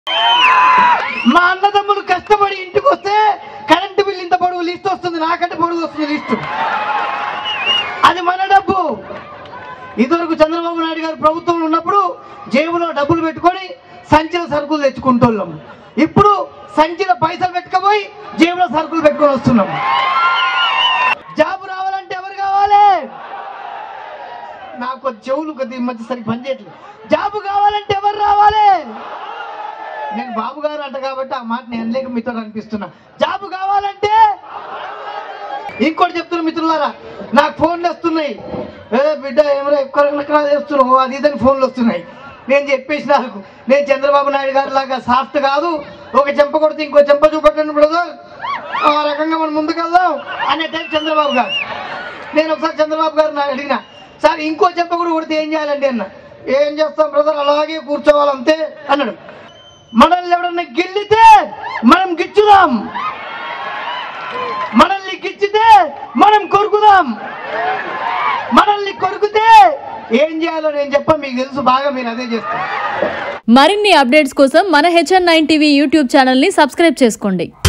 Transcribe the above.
మా అన్నదమ్ములు కష్టపడి ఇంటికి వస్తే కరెంటు బిల్ ఇంత పొడుగు లిస్ట్ వస్తుంది నాకంటే పొడుగు వస్తుంది లిస్టు అది మన డబ్బు ఇదివరకు చంద్రబాబు నాయుడు గారు ప్రభుత్వంలో ఉన్నప్పుడు జేబులో డబ్బులు పెట్టుకొని సంచిలో సరుకులు తెచ్చుకుంటోళ్ళం ఇప్పుడు సంచిలో పైసలు పెట్టుకపోయి జేబులో సరుకులు పెట్టుకొని వస్తున్నాం జాబు రావాలంటే ఎవరు కావాలి నాకు కొద్ది చెవులు కొద్ది ఈ మధ్య సరిగ్గా పనిచేయట్లేదు జాబు కావాలంటే ఎవరు రావాలి నేను బాబు గారు అంట కాబట్టి ఆ మాట నేను లేక మీతో అనిపిస్తున్నా జాబు కావాలంటే ఇంకోటి చెప్తున్నా మిత్రులారా నాకు ఫోన్లు వస్తున్నాయి ఏ బిడ్డ ఏమైనా ఎక్కువ రకరకాలు చేస్తున్నావు అది ఇదని ఫోన్లు వస్తున్నాయి నేను చెప్పేసి నాకు నేను చంద్రబాబు నాయుడు గారి లాగా సాఫ్ట్ కాదు ఒక చెంప కొడితే ఇంకో చెంప చూపెట్టండి బ్రదర్ ఆ రకంగా మనం ముందుకెళ్దాం అనే టైం చంద్రబాబు గారు నేను ఒకసారి చంద్రబాబు గారిని అడిగిన సార్ ఇంకో చెంప కూడా కొడితే ఏం చేయాలండి అన్న ఏం చేస్తాం బ్రదర్ అలాగే కూర్చోవాలి అంతే అన్నాడు మనల్ని ఎవడన్నా గిల్లితే మనం గిచ్చుదాం మనల్ని గిచ్చితే మనం కొరుకుదాం మనల్ని కొరుకుతే ఏం చేయాలో నేను చెప్ప మీకు తెలుసు బాగా మీరు అదే చేస్తారు మరిన్ని అప్డేట్స్ కోసం మన హెచ్ఎన్ నైన్ టీవీ యూట్యూబ్ ఛానల్ని సబ్స్క్రైబ్ చేసుకోండి